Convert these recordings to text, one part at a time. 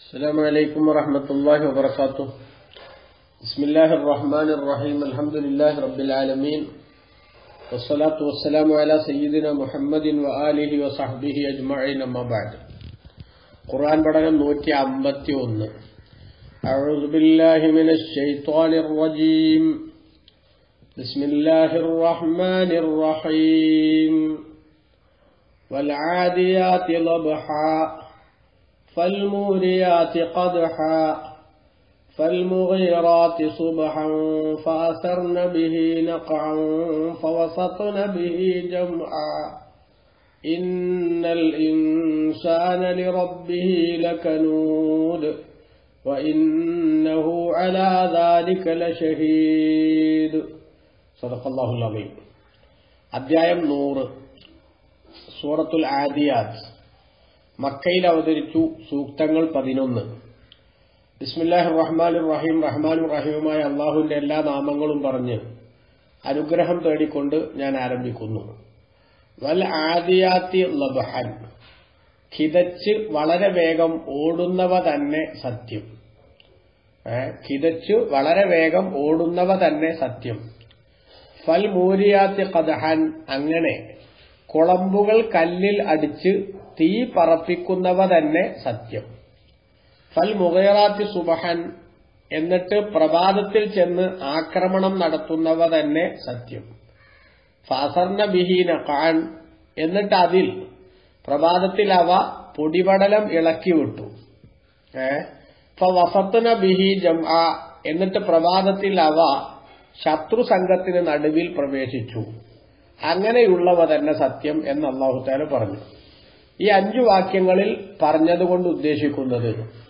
السلام عليكم ورحمة الله وبركاته بسم الله الرحمن الرحيم الحمد لله رب العالمين والصلاة والسلام على سيدنا محمد وآله وصحبه أجمعين أما بعد ഖുർആൻ പഠനം നൂറ്റി അമ്പത്തി ഒന്ന് أعوذ بالله من الشيطان الرجيم بسم الله الرحمن الرحيم والعاديات ضبحا فالموريات قدحا فالمغيرات صبحا فأثرن به نقعا فوسطن به جمعا إن الإنسان لربه لكنود وإنه على ذلك لشهيد صدق الله العظيم അധ്യായം നൂറ് സൂറത്തുൽ ആദിയാത്ത് മക്കയിൽ അവതരിച്ചു സൂക്തങ്ങൾ പതിനൊന്ന് ബിസ്മില്ലാഹി റഹ്മാൻ റഹീം റഹ്മാനും റഹീമുമായ അള്ളാഹുവിന്റെ എല്ലാ നാമങ്ങളും പറഞ്ഞ് അനുഗ്രഹം തേടിക്കൊണ്ട് ഞാൻ ആരംഭിക്കുന്നു വൽ ആദിയാത്തി ലബഹൻ കിതച്ച് വളരെ വേഗം ഓടുന്നവ തന്നെ സത്യം കിതച്ചു വളരെ വേഗം ഓടുന്നവ തന്നെ സത്യം ഫൽ മൂരിയാത്തി കദഹൻ അങ്ങനെ കുളമ്പുകൾ കല്ലിൽ അടിച്ച് തീ പറപ്പിക്കുന്നവ തന്നെ സത്യം ഫൽ മുഗേറാത്തി സുബഹൻ എന്നിട്ട് പ്രഭാതത്തിൽ ചെന്ന് ആക്രമണം നടത്തുന്നവ തന്നെ സത്യം ഫാസർണ ബിഹീന ഖാൻ എന്നിട്ട് അതിൽ പ്രഭാതത്തിൽ അവ പൊടിപടലം ഇളക്കി വിട്ടു ഏ വസത്തന ബിഹി ജം എന്നിട്ട് പ്രഭാതത്തിൽ അവ ശത്രു സംഘത്തിന് നടുവിൽ പ്രവേശിച്ചു അങ്ങനെയുള്ളവ തന്നെ സത്യം എന്ന് അള്ളാഹുത്താല പറഞ്ഞു ഈ അഞ്ചു വാക്യങ്ങളിൽ പറഞ്ഞതുകൊണ്ട് ഉദ്ദേശിക്കുന്നത്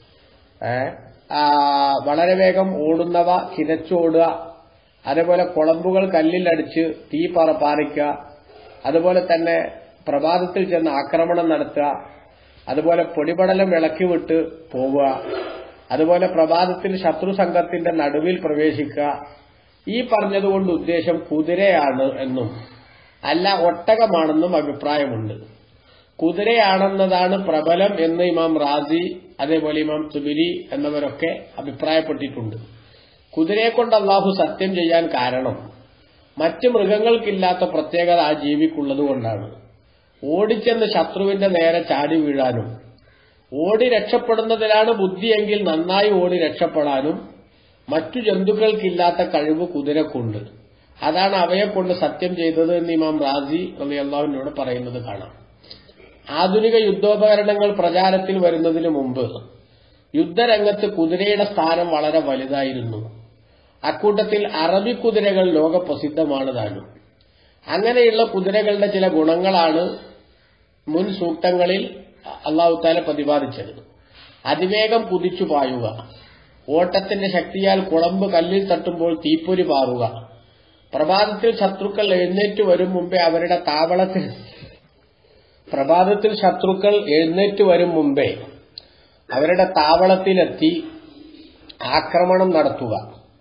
വളരെ വേഗം ഓടുന്നവ കിതച്ചോടുക അതേപോലെ കുളമ്പുകൾ കല്ലിലടിച്ച് തീ പറ പാറിക്കുക അതുപോലെ തന്നെ പ്രഭാതത്തിൽ ചെന്ന് ആക്രമണം നടത്തുക അതുപോലെ പൊടിപടലം ഇളക്കി വിട്ട് പോവുക അതുപോലെ പ്രഭാതത്തിൽ ശത്രു സംഘത്തിന്റെ നടുവിൽ പ്രവേശിക്കുക ഈ പറഞ്ഞതുകൊണ്ട് ഉദ്ദേശം കുതിരയാണ് എന്നും അല്ല ഒട്ടകമാണെന്നും അഭിപ്രായമുണ്ട് കുതിരയാണെന്നതാണ് പ്രബലം എന്ന് ഇമാം റാസി അതേപോലെ ഇമാം സുബിരി എന്നിവരൊക്കെ അഭിപ്രായപ്പെട്ടിട്ടുണ്ട് കുതിരയെ കൊണ്ട് അള്ളാഹു സത്യം ചെയ്യാൻ കാരണം മറ്റ് മൃഗങ്ങൾക്കില്ലാത്ത പ്രത്യേകത ആ ജീവിക്കുള്ളത് കൊണ്ടാണ് ഓടിച്ചെന്ന് ശത്രുവിന്റെ നേരെ ചാടി വീഴാനും ഓടി രക്ഷപ്പെടുന്നതിലാണ് ബുദ്ധിയെങ്കിൽ നന്നായി ഓടി രക്ഷപ്പെടാനും മറ്റു ജന്തുക്കൾക്കില്ലാത്ത കഴിവ് കുതിരക്കുണ്ട് അതാണ് അവയെ കൊണ്ട് സത്യം ചെയ്തത് എന്ന് ഇമാം റാസി അലി അള്ളാഹുവിനോട് പറയുന്നത് കാണാം ആധുനിക യുദ്ധോപകരണങ്ങൾ പ്രചാരത്തിൽ വരുന്നതിന് മുമ്പ് യുദ്ധരംഗത്ത് കുതിരയുടെ സ്ഥാനം വളരെ വലുതായിരുന്നു അക്കൂട്ടത്തിൽ അറബി കുതിരകൾ ലോകപ്രസിദ്ധമാണ് താനും അങ്ങനെയുള്ള കുതിരകളുടെ ചില ഗുണങ്ങളാണ് മുൻ സൂക്തങ്ങളിൽ അള്ളാഹുത്താല പ്രതിപാദിച്ചത് അതിവേഗം കുതിച്ചു പായുക ഓട്ടത്തിന്റെ ശക്തിയാൽ കുളമ്പ് കല്ലിൽ തട്ടുമ്പോൾ തീപ്പൊരി പാറുക പ്രഭാതത്തിൽ ശത്രുക്കൾ എഴുന്നേറ്റ് വരും മുമ്പേ അവരുടെ താവളത്തിൽ പ്രഭാതത്തിൽ ശത്രുക്കൾ എഴുന്നേറ്റ് വരും മുമ്പേ അവരുടെ താവളത്തിലെത്തി ആക്രമണം നടത്തുക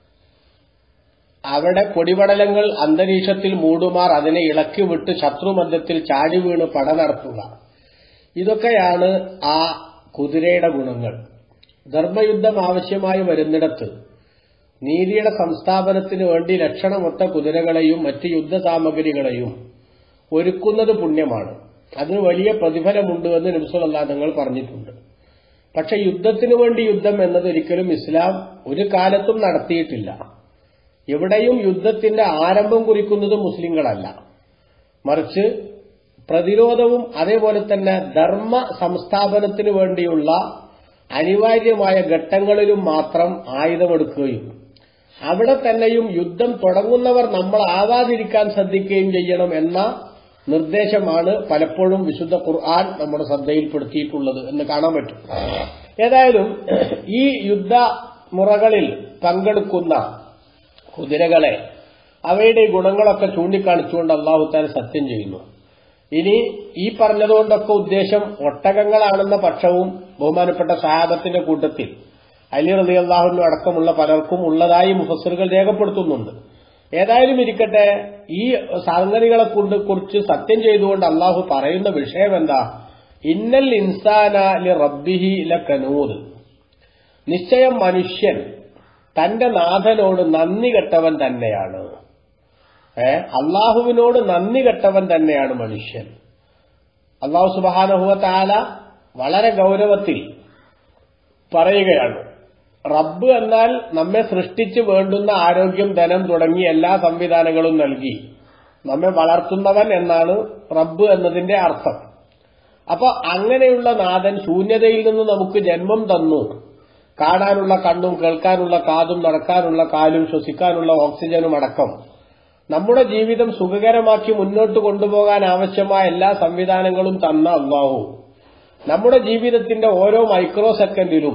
അവിടെ പൊടിപടലങ്ങൾ അന്തരീക്ഷത്തിൽ മൂടുമാർ അതിനെ ഇളക്കി വിട്ട് ശത്രുമധ്യത്തിൽ ചാടി വീണ് പട നടത്തുക ഇതൊക്കെയാണ് ആ കുതിരയുടെ ഗുണങ്ങൾ ധർമ്മയുദ്ധം ആവശ്യമായി വരുന്നിടത്ത് നീതിയുടെ സംസ്ഥാപനത്തിന് വേണ്ടി ലക്ഷണമൊത്ത കുതിരകളെയും മറ്റ് യുദ്ധസാമഗ്രികളെയും ഒരുക്കുന്നത് പുണ്യമാണ് അതിന് വലിയ പ്രതിഫലമുണ്ട് എന്ന് നബ്സുലല്ലാ തങ്ങൾ പറഞ്ഞിട്ടുണ്ട് പക്ഷെ യുദ്ധത്തിനു വേണ്ടി യുദ്ധം എന്നതൊരിക്കലും ഇസ്ലാം ഒരു കാലത്തും നടത്തിയിട്ടില്ല എവിടെയും യുദ്ധത്തിന്റെ ആരംഭം കുറിക്കുന്നത് മുസ്ലിങ്ങളല്ല മറിച്ച് പ്രതിരോധവും അതേപോലെ തന്നെ ധർമ്മ സംസ്ഥാപനത്തിനു വേണ്ടിയുള്ള അനിവാര്യമായ ഘട്ടങ്ങളിലും മാത്രം ആയുധമെടുക്കുകയും അവിടെ തന്നെയും യുദ്ധം തുടങ്ങുന്നവർ നമ്മൾ ആവാതിരിക്കാൻ ശ്രദ്ധിക്കുകയും ചെയ്യണം എന്ന നിർദ്ദേശമാണ് പലപ്പോഴും വിശുദ്ധ ഖുർആൻ നമ്മുടെ ശ്രദ്ധയിൽപ്പെടുത്തിയിട്ടുള്ളത് എന്ന് കാണാൻ പറ്റും ഏതായാലും ഈ യുദ്ധ മുറകളിൽ പങ്കെടുക്കുന്ന കുതിരകളെ അവയുടെ ഗുണങ്ങളൊക്കെ ചൂണ്ടിക്കാണിച്ചുകൊണ്ട് അള്ളാഹുത്താൻ സത്യം ചെയ്യുന്നു ഇനി ഈ പറഞ്ഞതുകൊണ്ടൊക്കെ ഉദ്ദേശം ഒട്ടകങ്ങളാണെന്ന പക്ഷവും ബഹുമാനപ്പെട്ട സഹാബത്തിന്റെ കൂട്ടത്തിൽ അലി റലി അള്ളാഹുവിനും അടക്കമുള്ള പലർക്കും ഉള്ളതായി മുഫസറുകൾ രേഖപ്പെടുത്തുന്നുണ്ട് ഏതായാലും ഇരിക്കട്ടെ ഈ സംഗതികളെ കൊണ്ട് കുറിച്ച് സത്യം ചെയ്തുകൊണ്ട് അള്ളാഹു പറയുന്ന വിഷയം എന്താ ഇന്നൽ ഇൻസാന ലി റബ്ബിഹി ലക്കനൂദ് നിശ്ചയം മനുഷ്യൻ തന്റെ നാഥനോട് നന്ദി കെട്ടവൻ തന്നെയാണ് ഏ അള്ളാഹുവിനോട് നന്ദി കെട്ടവൻ തന്നെയാണ് മനുഷ്യൻ അള്ളാഹു സുബാനഹുവത്താല വളരെ ഗൗരവത്തിൽ പറയുകയാണ് റബ്ബ് എന്നാൽ നമ്മെ സൃഷ്ടിച്ച് വേണ്ടുന്ന ആരോഗ്യം ധനം തുടങ്ങി എല്ലാ സംവിധാനങ്ങളും നൽകി നമ്മെ വളർത്തുന്നവൻ എന്നാണ് റബ്ബ് എന്നതിന്റെ അർത്ഥം അപ്പൊ അങ്ങനെയുള്ള നാഥൻ ശൂന്യതയിൽ നിന്ന് നമുക്ക് ജന്മം തന്നു കാണാനുള്ള കണ്ണും കേൾക്കാനുള്ള കാതും നടക്കാനുള്ള കാലും ശ്വസിക്കാനുള്ള ഓക്സിജനും അടക്കം നമ്മുടെ ജീവിതം സുഖകരമാക്കി മുന്നോട്ട് കൊണ്ടുപോകാൻ ആവശ്യമായ എല്ലാ സംവിധാനങ്ങളും തന്ന അള്ളാഹു നമ്മുടെ ജീവിതത്തിന്റെ ഓരോ മൈക്രോ സെക്കൻഡിലും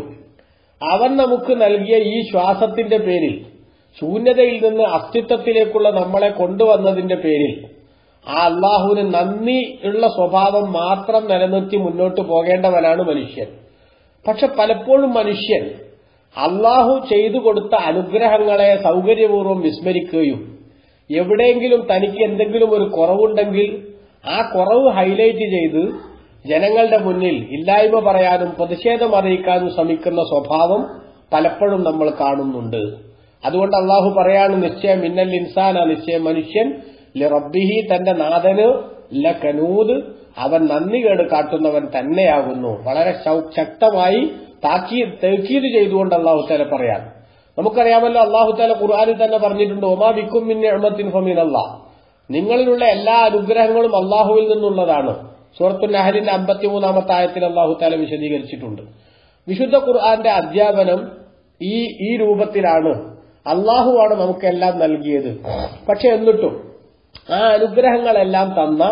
അവൻ നമുക്ക് നൽകിയ ഈ ശ്വാസത്തിന്റെ പേരിൽ ശൂന്യതയിൽ നിന്ന് അസ്തിത്വത്തിലേക്കുള്ള നമ്മളെ കൊണ്ടുവന്നതിന്റെ പേരിൽ ആ അള്ളാഹുവിന് നന്ദി ഉള്ള സ്വഭാവം മാത്രം നിലനിർത്തി മുന്നോട്ട് പോകേണ്ടവനാണ് മനുഷ്യൻ പക്ഷെ പലപ്പോഴും മനുഷ്യൻ അള്ളാഹു ചെയ്തു കൊടുത്ത അനുഗ്രഹങ്ങളെ സൗകര്യപൂർവ്വം വിസ്മരിക്കുകയും എവിടെയെങ്കിലും തനിക്ക് എന്തെങ്കിലും ഒരു കുറവുണ്ടെങ്കിൽ ആ കുറവ് ഹൈലൈറ്റ് ചെയ്ത് ജനങ്ങളുടെ മുന്നിൽ ഇല്ലായ്മ പറയാനും പ്രതിഷേധം അറിയിക്കാനും ശ്രമിക്കുന്ന സ്വഭാവം പലപ്പോഴും നമ്മൾ കാണുന്നുണ്ട് അതുകൊണ്ട് അള്ളാഹു പറയാണ് നിശ്ചയം മിന്നൽ ഇൻസാന നിശ്ചയം മനുഷ്യൻ റബ്ബിഹി തന്റെ നാഥന് ല കനൂദ് അവൻ നന്ദികേട് കാട്ടുന്നവൻ തന്നെയാകുന്നു വളരെ ശക്തമായി താക്കീ തേക്കീത് ചെയ്തുകൊണ്ട് അള്ളാഹു താല പറയാൻ നമുക്കറിയാമല്ലോ അള്ളാഹു താല ഖുർആാനിൽ തന്നെ പറഞ്ഞിട്ടുണ്ട് ഒമാ വിക്കും മിന്നെ എഴുമത്തിൻ ഫമീനല്ല നിങ്ങളിലുള്ള എല്ലാ അനുഗ്രഹങ്ങളും അള്ളാഹുവിൽ നിന്നുള്ളതാണ് സൂറത്തു നഹലിന്റെ അമ്പത്തിമൂന്നാമത്തെ ആയത്തിൽ അള്ളാഹു താല വിശദീകരിച്ചിട്ടുണ്ട് വിശുദ്ധ ഖുർആന്റെ അധ്യാപനം ഈ ഈ രൂപത്തിലാണ് അള്ളാഹുവാണ് നമുക്കെല്ലാം നൽകിയത് പക്ഷെ എന്നിട്ടും ആ അനുഗ്രഹങ്ങളെല്ലാം തന്ന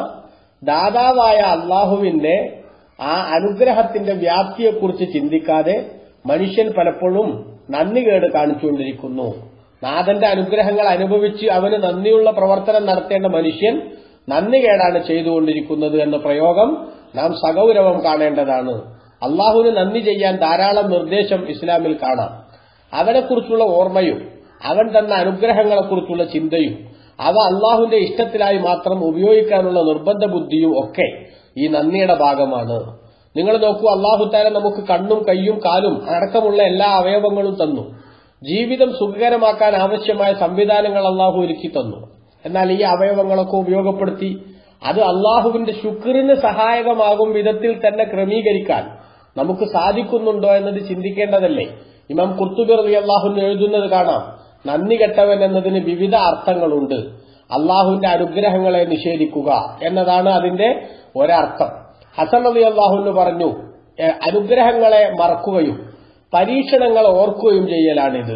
ദാതാവായ അള്ളാഹുവിന്റെ ആ അനുഗ്രഹത്തിന്റെ വ്യാപ്തിയെക്കുറിച്ച് ചിന്തിക്കാതെ മനുഷ്യൻ പലപ്പോഴും നന്ദികേട് കാണിച്ചുകൊണ്ടിരിക്കുന്നു നാഥന്റെ അനുഗ്രഹങ്ങൾ അനുഭവിച്ച് അവന് നന്ദിയുള്ള പ്രവർത്തനം നടത്തേണ്ട മനുഷ്യൻ നന്ദികേടാണ് ചെയ്തുകൊണ്ടിരിക്കുന്നത് എന്ന പ്രയോഗം നാം സഗൗരവം കാണേണ്ടതാണ് അള്ളാഹുവിന് നന്ദി ചെയ്യാൻ ധാരാളം നിർദ്ദേശം ഇസ്ലാമിൽ കാണാം അവനെക്കുറിച്ചുള്ള ഓർമ്മയും അവൻ തന്ന അനുഗ്രഹങ്ങളെക്കുറിച്ചുള്ള ചിന്തയും അവ അള്ളാഹുവിന്റെ ഇഷ്ടത്തിലായി മാത്രം ഉപയോഗിക്കാനുള്ള നിർബന്ധ ബുദ്ധിയും ഒക്കെ ഈ നന്ദിയുടെ ഭാഗമാണ് നിങ്ങൾ നോക്കൂ അള്ളാഹുത്താല നമുക്ക് കണ്ണും കയ്യും കാലും അടക്കമുള്ള എല്ലാ അവയവങ്ങളും തന്നു ജീവിതം സുഖകരമാക്കാൻ ആവശ്യമായ സംവിധാനങ്ങൾ അള്ളാഹു ഒരുക്കി തന്നു എന്നാൽ ഈ അവയവങ്ങളൊക്കെ ഉപയോഗപ്പെടുത്തി അത് അള്ളാഹുവിന്റെ ശുക്രിന് സഹായകമാകും വിധത്തിൽ തന്നെ ക്രമീകരിക്കാൻ നമുക്ക് സാധിക്കുന്നുണ്ടോ എന്നത് ചിന്തിക്കേണ്ടതല്ലേ ഇമാം കുർത്തുബി റലി അള്ളാഹുവിന് എഴുതുന്നത് കാണാം നന്ദി കെട്ടവൻ എന്നതിന് വിവിധ അർത്ഥങ്ങളുണ്ട് അള്ളാഹുവിന്റെ അനുഗ്രഹങ്ങളെ നിഷേധിക്കുക എന്നതാണ് അതിന്റെ ഒരർത്ഥം ഹസൻ അലി അള്ളാഹുവിന് പറഞ്ഞു അനുഗ്രഹങ്ങളെ മറക്കുകയും പരീക്ഷണങ്ങൾ ഓർക്കുകയും ചെയ്യലാണിത്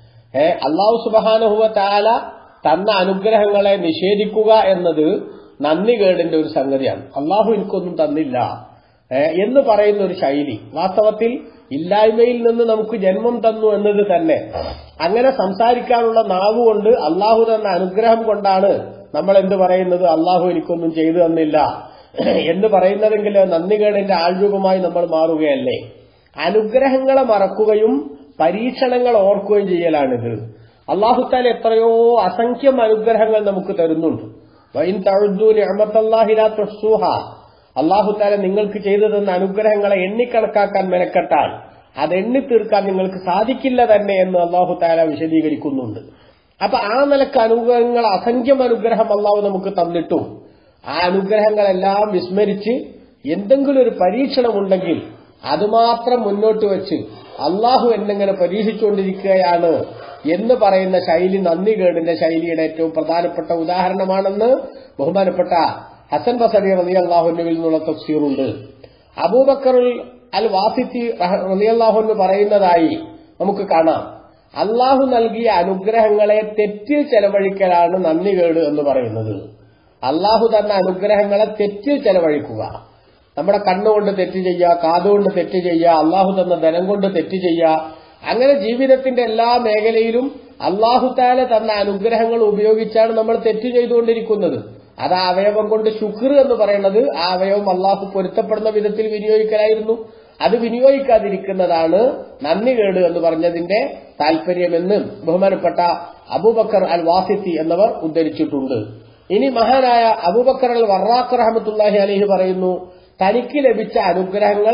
ഏ അള്ളാഹു സുബാനുഹുവ താല തന്ന അനുഗ്രഹങ്ങളെ നിഷേധിക്കുക എന്നത് നന്ദികേടിന്റെ ഒരു സംഗതിയാണ് അള്ളാഹു എനിക്കൊന്നും തന്നില്ല എന്ന് പറയുന്ന ഒരു ശൈലി വാസ്തവത്തിൽ ഇല്ലായ്മയിൽ നിന്ന് നമുക്ക് ജന്മം തന്നു എന്നത് തന്നെ അങ്ങനെ സംസാരിക്കാനുള്ള നാവ് കൊണ്ട് അള്ളാഹു തന്ന അനുഗ്രഹം കൊണ്ടാണ് നമ്മൾ എന്ത് പറയുന്നത് അള്ളാഹു എനിക്കൊന്നും ചെയ്തു തന്നില്ല എന്ന് പറയുന്നതെങ്കിൽ നന്ദികേടിന്റെ ആൾരൂപമായി നമ്മൾ മാറുകയല്ലേ അനുഗ്രഹങ്ങളെ മറക്കുകയും പരീക്ഷണങ്ങൾ ഓർക്കുകയും ചെയ്യലാണിത് അള്ളാഹുത്താൽ എത്രയോ അസംഖ്യം അനുഗ്രഹങ്ങൾ നമുക്ക് തരുന്നുണ്ട് വൈൻ തഴുതു നിഅമത്തല്ലാഹിലാ തുഹ്സൂഹ അള്ളാഹുത്താല നിങ്ങൾക്ക് ചെയ്തു തന്ന അനുഗ്രഹങ്ങളെ എണ്ണിക്കണക്കാക്കാൻ മെനക്കെട്ടാൽ അത് എണ്ണി തീർക്കാൻ നിങ്ങൾക്ക് സാധിക്കില്ല തന്നെ എന്ന് അള്ളാഹു താല വിശദീകരിക്കുന്നുണ്ട് അപ്പൊ ആ നിലക്ക് അനുഗ്രഹങ്ങൾ അസംഖ്യം അനുഗ്രഹം അള്ളാഹു നമുക്ക് തന്നിട്ടും ആ അനുഗ്രഹങ്ങളെല്ലാം വിസ്മരിച്ച് എന്തെങ്കിലും ഒരു പരീക്ഷണമുണ്ടെങ്കിൽ അതുമാത്രം മുന്നോട്ട് വെച്ച് അള്ളാഹു എന്നെങ്ങനെ പരീക്ഷിച്ചുകൊണ്ടിരിക്കുകയാണ് എന്ന് പറയുന്ന ശൈലി നന്ദികേടിന്റെ ശൈലിയുടെ ഏറ്റവും പ്രധാനപ്പെട്ട ഉദാഹരണമാണെന്ന് ബഹുമാനപ്പെട്ട ഹസൻ ബസരി റലി അള്ളാഹുനുവിൽ നിന്നുള്ള തഫ്സീറുണ്ട് അബൂബക്കറുൽ അൽ വാസിത്തി റലിയല്ലാഹുന്ന് പറയുന്നതായി നമുക്ക് കാണാം അള്ളാഹു നൽകിയ അനുഗ്രഹങ്ങളെ തെറ്റിൽ ചെലവഴിക്കലാണ് നന്ദികേട് എന്ന് പറയുന്നത് അള്ളാഹു തന്ന അനുഗ്രഹങ്ങളെ തെറ്റിൽ ചെലവഴിക്കുക നമ്മുടെ കണ്ണുകൊണ്ട് തെറ്റ് ചെയ്യുക കാതുകൊണ്ട് തെറ്റ് ചെയ്യുക അള്ളാഹു തന്ന ധനം കൊണ്ട് തെറ്റ് ചെയ്യുക അങ്ങനെ ജീവിതത്തിന്റെ എല്ലാ മേഖലയിലും അള്ളാഹു താല തന്ന അനുഗ്രഹങ്ങൾ ഉപയോഗിച്ചാണ് നമ്മൾ തെറ്റ് ചെയ്തുകൊണ്ടിരിക്കുന്നത് അത് ആ അവയവം കൊണ്ട് ശുക്ർ എന്ന് പറയുന്നത് ആ അവയവം അള്ളാഹു പൊരുത്തപ്പെടുന്ന വിധത്തിൽ വിനിയോഗിക്കലായിരുന്നു അത് വിനിയോഗിക്കാതിരിക്കുന്നതാണ് നന്ദികേട് എന്ന് പറഞ്ഞതിന്റെ താല്പര്യമെന്ന് ബഹുമാനപ്പെട്ട അബൂബക്കർ അൽ വാസിത്തി എന്നിവർ ഉദ്ധരിച്ചിട്ടുണ്ട് ഇനി മഹാനായ അബൂബക്കർ അൽ വറാഖ് റഹമത്തുല്ലാഹി അലഹി പറയുന്നു തനിക്ക് ലഭിച്ച അനുഗ്രഹങ്ങൾ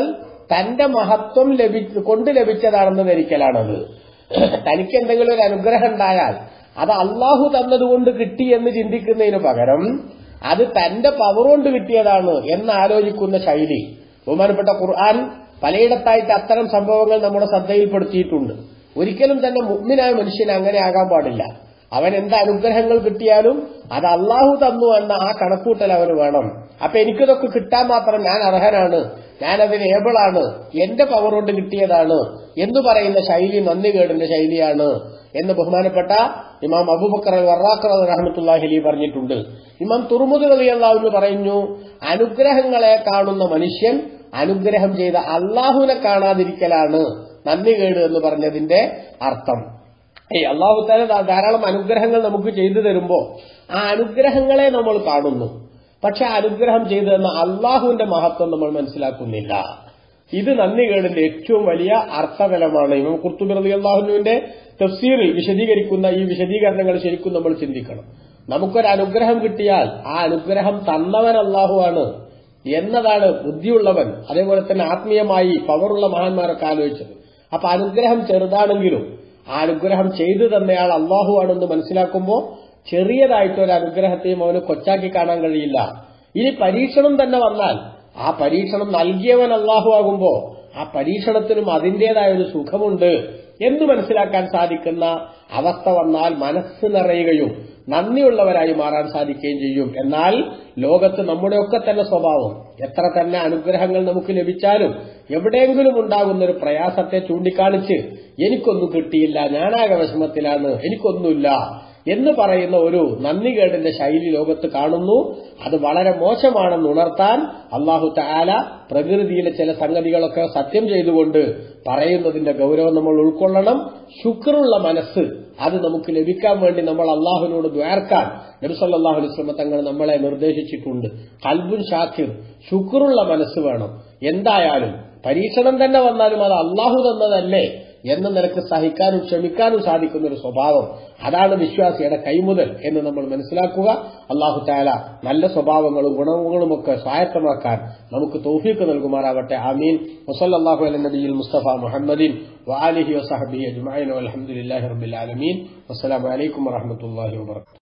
തന്റെ മഹത്വം ലഭി കൊണ്ട് ലഭിച്ചതാണെന്ന് ധരിക്കലാണത് തനിക്ക് എന്തെങ്കിലും ഒരു അനുഗ്രഹം ഉണ്ടായാൽ അത് അള്ളാഹു തന്നതുകൊണ്ട് കിട്ടി എന്ന് ചിന്തിക്കുന്നതിന് പകരം അത് തന്റെ പവർ കൊണ്ട് കിട്ടിയതാണ് എന്ന് ആലോചിക്കുന്ന ശൈലി ബഹുമാനപ്പെട്ട ഖുർആൻ പലയിടത്തായിട്ട് അത്തരം സംഭവങ്ങൾ നമ്മുടെ ശ്രദ്ധയിൽപ്പെടുത്തിയിട്ടുണ്ട് ഒരിക്കലും തന്നെ മുഗ്മിനായ മനുഷ്യന് അങ്ങനെ ആകാൻ പാടില്ല അവൻ എന്ത് അനുഗ്രഹങ്ങൾ കിട്ടിയാലും അത് അള്ളാഹു തന്നു എന്ന ആ കണക്കൂട്ടൽ അവന് വേണം അപ്പൊ എനിക്കിതൊക്കെ കിട്ടാൻ മാത്രം ഞാൻ അർഹനാണ് ഞാൻ അതിന് ഏബിളാണ് എന്റെ പവർ കൊണ്ട് കിട്ടിയതാണ് എന്ന് പറയുന്ന ശൈലി നന്ദികേടിന്റെ ശൈലിയാണ് എന്ന് ബഹുമാനപ്പെട്ട ഇമാം അബൂബക്കർ വറാഖർ റഹമത്തുല്ലാഹി അലി പറഞ്ഞിട്ടുണ്ട് ഇമാം തുറമുദ് കളിയല്ലാവെന്ന് പറയുന്നു അനുഗ്രഹങ്ങളെ കാണുന്ന മനുഷ്യൻ അനുഗ്രഹം ചെയ്ത അള്ളാഹുവിനെ കാണാതിരിക്കലാണ് നന്ദികേട് എന്ന് പറഞ്ഞതിന്റെ അർത്ഥം ഏയ് അള്ളാഹു താല ധാരാളം അനുഗ്രഹങ്ങൾ നമുക്ക് ചെയ്തു തരുമ്പോ ആ അനുഗ്രഹങ്ങളെ നമ്മൾ കാണുന്നു പക്ഷെ അനുഗ്രഹം ചെയ്തു തന്ന അള്ളാഹുവിന്റെ മഹത്വം നമ്മൾ മനസ്സിലാക്കുന്നില്ല ഇത് നന്ദികേടിന്റെ ഏറ്റവും വലിയ അർത്ഥതലമാണ് ഇമാം കുർത്തുബി റലി അള്ളാഹുവിന്റെ തഫ്സീറിൽ വിശദീകരിക്കുന്ന ഈ വിശദീകരണങ്ങൾ ശരിക്കും നമ്മൾ ചിന്തിക്കണം നമുക്കൊരു അനുഗ്രഹം കിട്ടിയാൽ ആ അനുഗ്രഹം തന്നവൻ അള്ളാഹുവാണ് എന്നതാണ് ബുദ്ധിയുള്ളവൻ അതേപോലെ തന്നെ ആത്മീയമായി പവറുള്ള മഹാന്മാരൊക്കെ ആലോചിച്ചത് അപ്പൊ അനുഗ്രഹം ചെറുതാണെങ്കിലും ആ അനുഗ്രഹം ചെയ്തു തന്നയാൾ അള്ളാഹുവാണെന്ന് മനസ്സിലാക്കുമ്പോൾ ചെറിയതായിട്ടൊരു അനുഗ്രഹത്തെയും അവന് കൊച്ചാക്കി കാണാൻ കഴിയില്ല ഇനി പരീക്ഷണം തന്നെ വന്നാൽ ആ പരീക്ഷണം നൽകിയവൻ അള്ളാഹു ആകുമ്പോ ആ പരീക്ഷണത്തിനും അതിന്റേതായ ഒരു സുഖമുണ്ട് എന്ന് മനസ്സിലാക്കാൻ സാധിക്കുന്ന അവസ്ഥ വന്നാൽ മനസ്സ് നിറയുകയും നന്ദിയുള്ളവരായി മാറാൻ സാധിക്കുകയും ചെയ്യും എന്നാൽ ലോകത്ത് നമ്മുടെയൊക്കെ തന്നെ സ്വഭാവം എത്ര തന്നെ അനുഗ്രഹങ്ങൾ നമുക്ക് ലഭിച്ചാലും എവിടെയെങ്കിലും ഉണ്ടാകുന്ന ഒരു പ്രയാസത്തെ ചൂണ്ടിക്കാണിച്ച് എനിക്കൊന്നും കിട്ടിയില്ല ഞാനാകെ വിഷമത്തിലാണ് എനിക്കൊന്നുമില്ല എന്ന് പറയുന്ന ഒരു നന്ദികേടിന്റെ ശൈലി ലോകത്ത് കാണുന്നു അത് വളരെ മോശമാണെന്ന് ഉണർത്താൻ അള്ളാഹു താല പ്രകൃതിയിലെ ചില സംഗതികളൊക്കെ സത്യം ചെയ്തുകൊണ്ട് പറയുന്നതിന്റെ ഗൗരവം നമ്മൾ ഉൾക്കൊള്ളണം ശുക്രുള്ള മനസ്സ് അത് നമുക്ക് ലഭിക്കാൻ വേണ്ടി നമ്മൾ അള്ളാഹുവിനോട് ദ്വാർക്കാൻ നബിസല്ലാഹു അലുസ്ലമ തങ്ങൾ നമ്മളെ നിർദ്ദേശിച്ചിട്ടുണ്ട് കൽബുൻ ഷാക്കിർ ശുക്രുള്ള മനസ്സ് വേണം എന്തായാലും പരീക്ഷണം തന്നെ വന്നാലും അത് അള്ളാഹു തന്നതല്ലേ എന്ന നിലക്ക് സഹിക്കാനും ക്ഷമിക്കാനും സാധിക്കുന്ന ഒരു സ്വഭാവം അതാണ് വിശ്വാസിയുടെ കൈമുതൽ എന്ന് നമ്മൾ മനസ്സിലാക്കുക അള്ളാഹു താല നല്ല സ്വഭാവങ്ങളും ഗുണങ്ങളും ഒക്കെ സ്വായത്തമാക്കാൻ നമുക്ക് തൗഫീക്ക് നൽകുമാറാവട്ടെ ആമീൻ വസല്ലാഹു അല നബിയിൽ മുസ്തഫ മുഹമ്മദിൻ വാലിഹി വസഹബി അജ്മൈൻ അലഹമുല്ലാഹി റബ്ബിൽ ആലമീൻ വസ്സലാമലൈക്കും വറഹമത്തല്ലാഹി വാബർക്കാത്തു